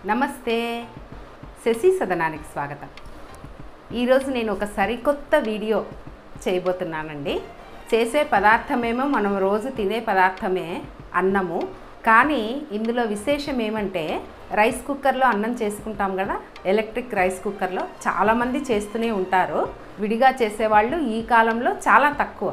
నమస్తే శశి సదనానికి స్వాగతం ఈరోజు నేను ఒక సరికొత్త వీడియో చేయబోతున్నానండి చేసే పదార్థమేమో మనం రోజు తినే పదార్థమే అన్నము కానీ ఇందులో విశేషం ఏమంటే రైస్ కుక్కర్లో అన్నం చేసుకుంటాం కదా ఎలక్ట్రిక్ రైస్ కుక్కర్లో చాలామంది చేస్తూనే ఉంటారు విడిగా చేసేవాళ్ళు ఈ కాలంలో చాలా తక్కువ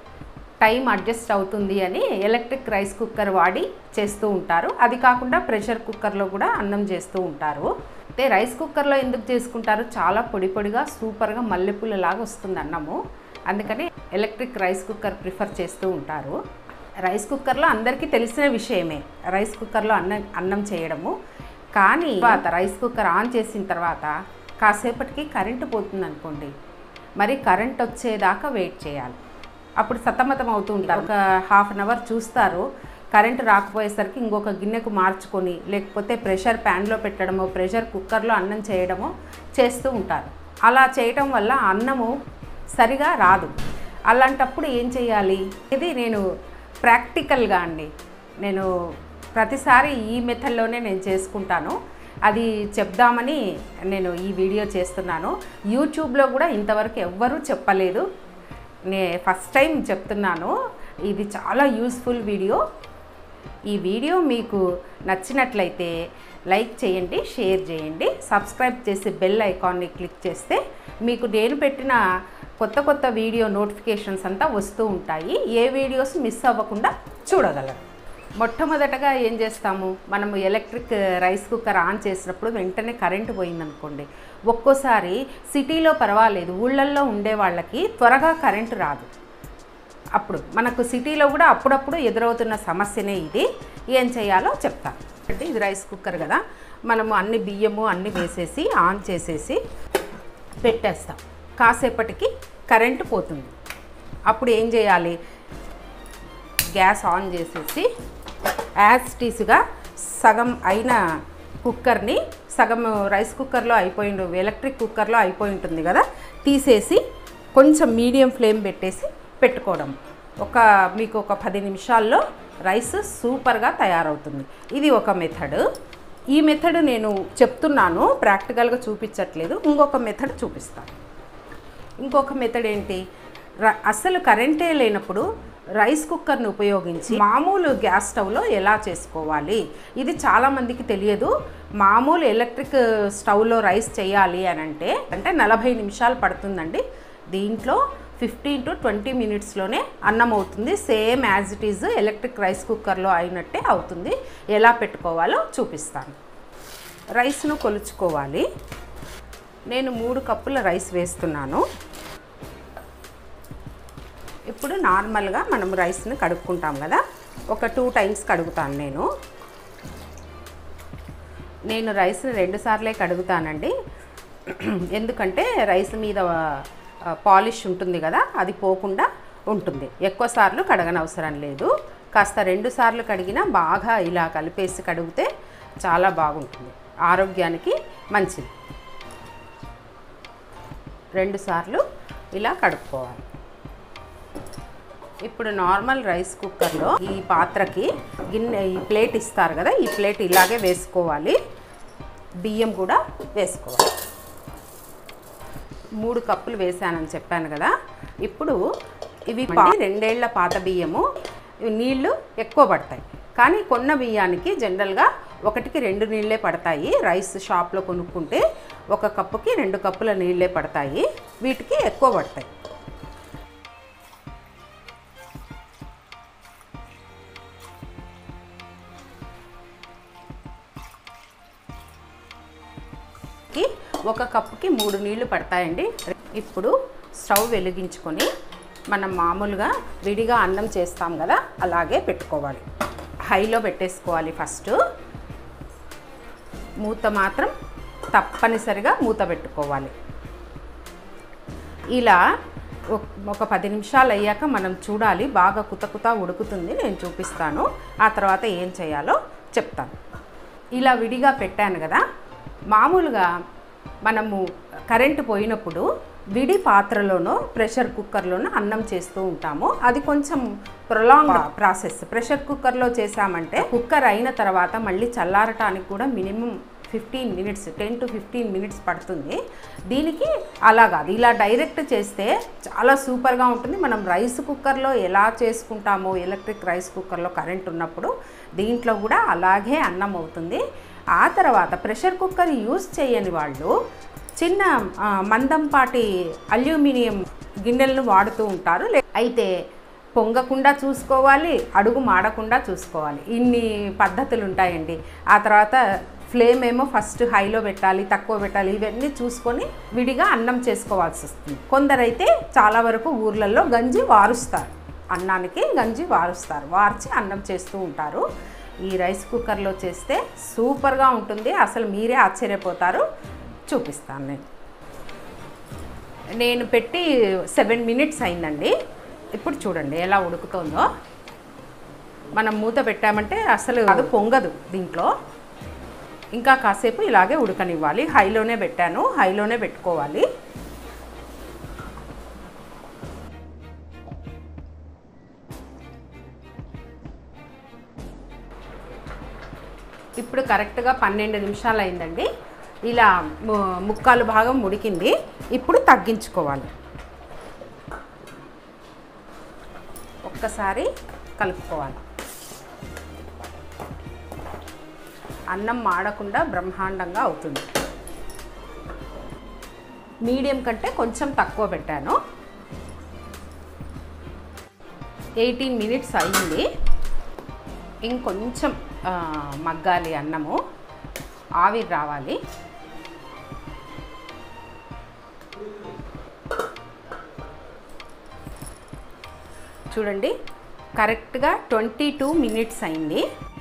టైం అడ్జస్ట్ అవుతుంది అని ఎలక్ట్రిక్ రైస్ కుక్కర్ వాడి చేస్తూ ఉంటారు అది కాకుండా ప్రెషర్ కుక్కర్లో కూడా అన్నం చేస్తూ ఉంటారు అయితే రైస్ కుక్కర్లో ఎందుకు చేసుకుంటారు చాలా పొడి పొడిగా సూపర్గా మల్లెపూలలాగా వస్తుంది అన్నము అందుకని ఎలక్ట్రిక్ రైస్ కుక్కర్ ప్రిఫర్ చేస్తూ ఉంటారు రైస్ కుక్కర్లో అందరికీ తెలిసిన విషయమే రైస్ కుక్కర్లో అన్నం అన్నం చేయడము కానీ తర్వాత రైస్ కుక్కర్ ఆన్ చేసిన తర్వాత కాసేపటికి కరెంటు పోతుంది అనుకోండి మరి కరెంట్ వచ్చేదాకా వెయిట్ చేయాలి అప్పుడు సతమతం అవుతూ ఉంటారు ఒక హాఫ్ అన్ అవర్ చూస్తారు కరెంట్ రాకపోయేసరికి ఇంకొక గిన్నెకు మార్చుకొని లేకపోతే ప్రెషర్ ప్యాన్లో పెట్టడమో ప్రెషర్ కుక్కర్లో అన్నం చేయడమో చేస్తూ ఉంటారు అలా చేయటం వల్ల అన్నము సరిగా రాదు అలాంటప్పుడు ఏం చేయాలి ఇది నేను ప్రాక్టికల్గా అండి నేను ప్రతిసారి ఈ మెథడ్లోనే నేను చేసుకుంటాను అది చెప్దామని నేను ఈ వీడియో చేస్తున్నాను యూట్యూబ్లో కూడా ఇంతవరకు ఎవ్వరూ చెప్పలేదు నే ఫస్ట్ టైం చెప్తున్నాను ఇది చాలా యూస్ఫుల్ వీడియో ఈ వీడియో మీకు నచ్చినట్లయితే లైక్ చేయండి షేర్ చేయండి సబ్స్క్రైబ్ చేసి బెల్ ఐకాన్ని క్లిక్ చేస్తే మీకు నేను పెట్టిన కొత్త కొత్త వీడియో నోటిఫికేషన్స్ అంతా వస్తూ ఉంటాయి ఏ వీడియోస్ మిస్ అవ్వకుండా చూడగలరు మొట్టమొదటగా ఏం చేస్తాము మనము ఎలక్ట్రిక్ రైస్ కుక్కర్ ఆన్ చేసినప్పుడు వెంటనే కరెంటు పోయిందనుకోండి ఒక్కోసారి సిటీలో పర్వాలేదు ఊళ్ళల్లో ఉండే వాళ్ళకి త్వరగా కరెంటు రాదు అప్పుడు మనకు సిటీలో కూడా అప్పుడప్పుడు ఎదురవుతున్న సమస్యనే ఇది ఏం చేయాలో చెప్తాను అంటే ఇది రైస్ కుక్కర్ కదా మనము అన్ని బియ్యము అన్ని వేసేసి ఆన్ చేసేసి పెట్టేస్తాం కాసేపటికి కరెంటు పోతుంది అప్పుడు ఏం చేయాలి గ్యాస్ ఆన్ చేసేసి యాజ్ టీస్గా సగం అయిన కుక్కర్ని సగం రైస్ కుక్కర్లో అయిపోయి ఉండు- ఎలక్ట్రిక్ కుక్కర్లో అయిపోయి ఉంటుంది కదా తీసేసి కొంచెం మీడియం ఫ్లేమ్ పెట్టేసి పెట్టుకోవడం ఒక మీకు ఒక పది నిమిషాల్లో రైస్ సూపర్గా తయారవుతుంది ఇది ఒక మెథడ్ ఈ మెథడ్ నేను చెప్తున్నాను ప్రాక్టికల్గా చూపించట్లేదు ఇంకొక మెథడ్ చూపిస్తాను ఇంకొక మెథడ్ ఏంటి ర- అసలు కరెంటే లేనప్పుడు రైస్ కుక్కర్ని ఉపయోగించి మామూలు గ్యాస్ స్టవ్లో ఎలా చేసుకోవాలి ఇది చాలామందికి తెలియదు మామూలు ఎలక్ట్రిక్ స్టవ్లో రైస్ చేయాలి అని అంటే అంటే నలభై నిమిషాలు పడుతుందండి దీంట్లో ఫిఫ్టీన్ టు ట్వంటీ మినిట్స్లోనే అన్నం అవుతుంది same as it is electric rice కుక్కర్లో అయినట్టే అవుతుంది ఎలా పెట్టుకోవాలో చూపిస్తాను రైస్ను కొలుచుకోవాలి నేను మూడు కప్పుల రైస్ వేస్తున్నాను ఇప్పుడు నార్మల్గా మనం రైస్ని కడుక్కుంటాం కదా ఒక టూ టైమ్స్ కడుగుతాను నేను నేను రైస్ని రెండు సార్లే కడుగుతానండి ఎందుకంటే రైస్ మీద ఆ, పాలిష్ ఉంటుంది కదా అది పోకుండా ఉంటుంది ఎక్కువ సార్లు కడగనవసరం లేదు కాస్త రెండు సార్లు కడిగినా బాగా ఇలా కలిపేసి కడిగితే చాలా బాగుంటుంది ఆరోగ్యానికి మంచిది రెండు సార్లు ఇలా కడుక్కోవాలి ఇప్పుడు నార్మల్ రైస్ కుక్కర్లో ఈ పాత్రకి గిన్నె ఈ ప్లేట్ ఇస్తారు కదా ఈ ప్లేట్ ఇలాగే వేసుకోవాలి బియ్యం కూడా వేసుకోవాలి మూడు కప్పులు వేసానని చెప్పాను కదా ఇప్పుడు ఇవి పా- రెండేళ్ల పాత బియ్యము ఇవి నీళ్లు ఎక్కువ పడతాయి కానీ కొన్న బియ్యానికి జనరల్గా ఒకటికి రెండు నీళ్ళే పడతాయి రైస్ షాప్లో కొనుక్కుంటే ఒక కప్పుకి రెండు కప్పుల నీళ్ళే పడతాయి వీటికి ఎక్కువ పడతాయి కి ఒక కప్పుకి మూడు నీళ్లు పడతాయండి ఇప్పుడు స్టవ్ వెలిగించుకొని మనం మామూలుగా విడిగా అన్నం చేస్తాం కదా అలాగే పెట్టుకోవాలి హైలో పెట్టేసుకోవాలి ఫస్ట్ మూత మాత్రం తప్పనిసరిగా మూత పెట్టుకోవాలి ఇలా ఒక- ఒక పది నిమిషాలు అయ్యాక మనం చూడాలి బాగా కుత కుత ఉడుకుతుంది నేను చూపిస్తాను ఆ తర్వాత ఏం చేయాలో చెప్తాను ఇలా విడిగా పెట్టాను కదా మామూలుగా మనము కరెంటు పోయినప్పుడు విడి పాత్రలోనో ప్రెషర్ కుక్కర్లోనో అన్నం చేస్తూ ఉంటాము అది కొంచెం ప్రొలాంగ్ ప్రాసెస్ ప్రెషర్ కుక్కర్లో చేసామంటే కుక్కర్ అయిన తర్వాత మళ్ళీ చల్లారటానికి కూడా minimum fifteen minutes ten to fifteen minutes పడుతుంది దీనికి అలా కాదు ఇలా డైరెక్ట్ చేస్తే చాలా సూపర్గా ఉంటుంది మనం రైస్ కుక్కర్లో ఎలా చేసుకుంటామో ఎలక్ట్రిక్ రైస్ కుక్కర్లో కరెంట్ ఉన్నప్పుడు దీంట్లో కూడా అలాగే అన్నం అవుతుంది ఆ తర్వాత ప్రెషర్ కుక్కర్ యూస్ చేయని వాళ్ళు చిన్న ఆ, మందంపాటి అల్యూమినియం గిన్నెలను వాడుతూ ఉంటారు లే- అయితే పొంగకుండా చూసుకోవాలి అడుగు మాడకుండా చూసుకోవాలి ఇన్ని పద్ధతులు ఉంటాయండి ఆ తర్వాత ఫ్లేమ్ ఏమో ఫస్ట్ హైలో పెట్టాలి తక్కువ పెట్టాలి ఇవన్నీ చూసుకొని విడిగా అన్నం చేసుకోవాల్సి వస్తుంది కొందరైతే చాలా వరకు ఊర్లలో గంజి వారుస్తారు అన్నానికి గంజి వారుస్తారు వార్చి అన్నం చేస్తూ ఉంటారు ఈ రైస్ కుక్కర్లో చేస్తే సూపర్గా ఉంటుంది అసలు మీరే ఆశ్చర్యపోతారు చూపిస్తాను నేను నేను పెట్టి సెవెన్ మినిట్స్ అయిందండి ఇప్పుడు చూడండి ఎలా ఉడుకుతుందో మనం మూత పెట్టామంటే అసలు అది పొంగదు దీంట్లో ఇంకా కాసేపు ఇలాగే ఉడకనివ్వాలి హైలోనే పెట్టాను హైలోనే పెట్టుకోవాలి ఇప్పుడు కరెక్ట్గా పన్నెండు నిమిషాలు అయిందండి ఇలా ము- ముక్కాలు భాగం ఉడికింది ఇప్పుడు తగ్గించుకోవాలి ఒక్కసారి కలుపుకోవాలి అన్నం మాడకుండా బ్రహ్మాండంగా అవుతుంది మీడియం కంటే కొంచెం తక్కువ పెట్టాను ఎయిటీన్ మినిట్స్ అయింది ఇంకొంచెం ఆ, మగ్గాలి అన్నము ఆవిరి రావాలి చూడండి కరెక్ట్గా ట్వంటీ టూ మినిట్స్ అయింది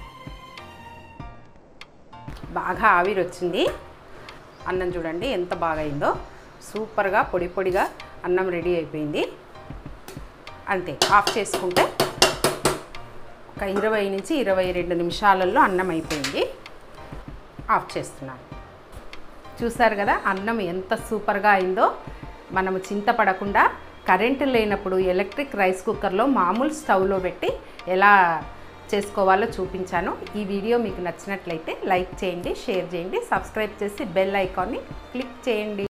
బాగా ఆవిరి వచ్చింది అన్నం చూడండి ఎంత బాగా అయిందో సూపర్గా పొడి పొడిగా అన్నం రెడీ అయిపోయింది అంతే ఆఫ్ చేసుకుంటే ఒక ఇరవై నుంచి ఇరవై రెండు నిమిషాలలో అన్నం అయిపోయింది ఆఫ్ చేస్తున్నాను చూసారు కదా అన్నం ఎంత సూపర్గా అయిందో మనము చింతపడకుండా కరెంటు లేనప్పుడు ఎలక్ట్రిక్ రైస్ కుక్కర్లో మామూలు స్టవ్లో పెట్టి ఎలా చేసుకోవాలో చూపించాను ఈ వీడియో మీకు నచ్చినట్లయితే లైక్ చేయండి షేర్ చేయండి సబ్స్క్రైబ్ చేసి బెల్ ఐకాన్ని క్లిక్ చేయండి